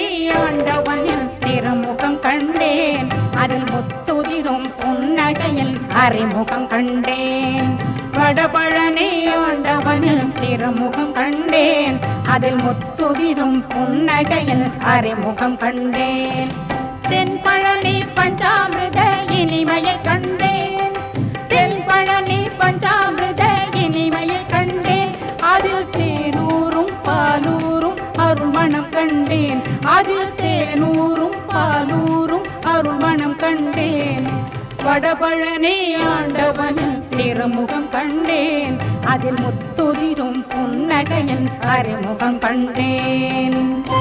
வடபழனி ஆண்டவனின் திருமுகம் கண்டேன் அதில் முத்துதிரும் புன்னகையில் அறிமுகம் கண்டேன் வடபழனி ஆண்டவனில் திருமுகம் கண்டேன் அதில் முத்துதிரும் புன்னகையில் அறிமுகம் கண்டேன் தென்பழனி பஞ்சாமிர்த இனிமையை கண்டேன் தென்பழனி பஞ்சாமிர்த இனிமையை கண்டேன் அதில் தேனூரும் பாலூரும் அருள்மணம் கண்டேன் அதில் தேனூரும் பாலூரும் அருள்மணம் கண்டேன் வடபழனி ஆண்டவனின் திருமுகம் கண்டேன் அதில் முத்துதிரும் புன்னகையின் அறிமுகம் கண்டேன்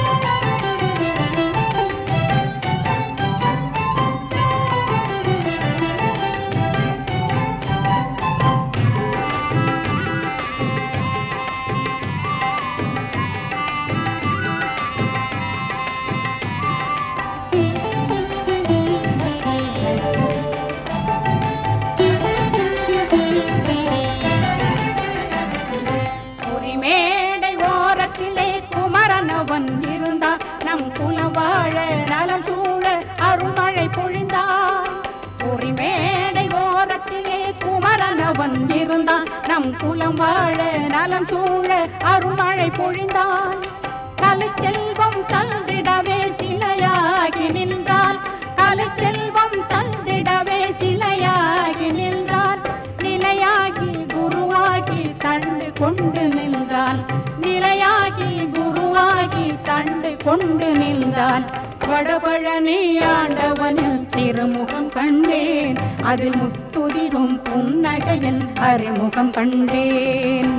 குறிமேடை ஓரத்திலே குமரனவன் இருந்தான் நம் குலம் வாழ நலம் சூழ அருள்மழை பொழிந்தான் குறிமேடை ஓரத்திலே குமரனவன் இருந்தான் நம் குலம் வாழ நலம் சூழ அருள்மழை பொழிந்தான் கலைச்செல்வம் தந்திடவே சிலையாகி நின்றால் கலைச்செல்வம் தந்திடவே சிலையாகி நின்றான் நிலையாகி குருவாகி தண்டு கொண்டு நின்றான் நிலையாகி குருவாகி தண்டு கொண்டு நின்றான் வடபழனி ஆண்டவனில் திருமுகம் கண்டேன் அதில் முத்துதிரும் புன்னகையில் அறிமுகம் கண்டேன்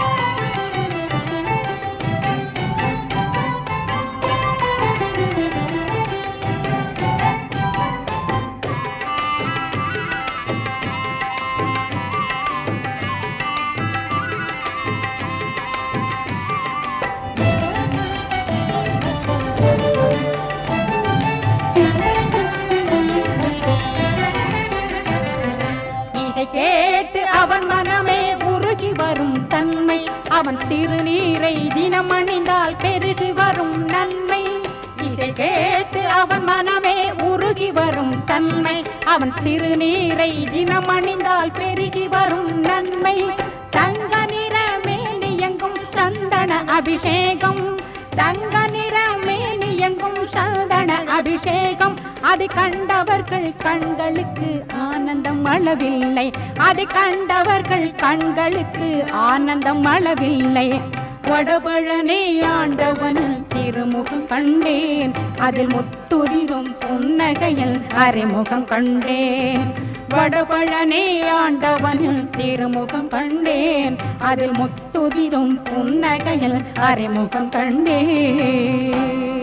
இசை கேட்டு அவன் மனமே உருகி வரும் தன்மை அவன் திருநீரை தினம் அணிந்தால் பெருகி வரும் நன்மை இசை கேட்டு அவன் மனமே உருகி வரும் தன்மை அவன் திருநீரை தினம் அணிந்தால் பெருகி வரும் நன்மை தங்க நிற மேனியங்கும் சந்தன அபிஷேகம் தங்க நிற மேனியங்கும் சந்தன அபிஷேகம் அதை கண்டவர்கள் கண்களுக்கு ஆனந்தம் அளவில்லை அதை கண்டவர்கள் கண்களுக்கு ஆனந்தம் அளவில்லை வடபழனி ஆண்டவனில் திருமுகம் கண்டேன் அதில் முத்துதிரும் புன்னகையில் அறிமுகம் கண்டேன் வடபழனி ஆண்டவனில் திருமுகம் கண்டேன் அதில் முத்துதிரும் புன்னகையில் அறிமுகம் கண்டேன்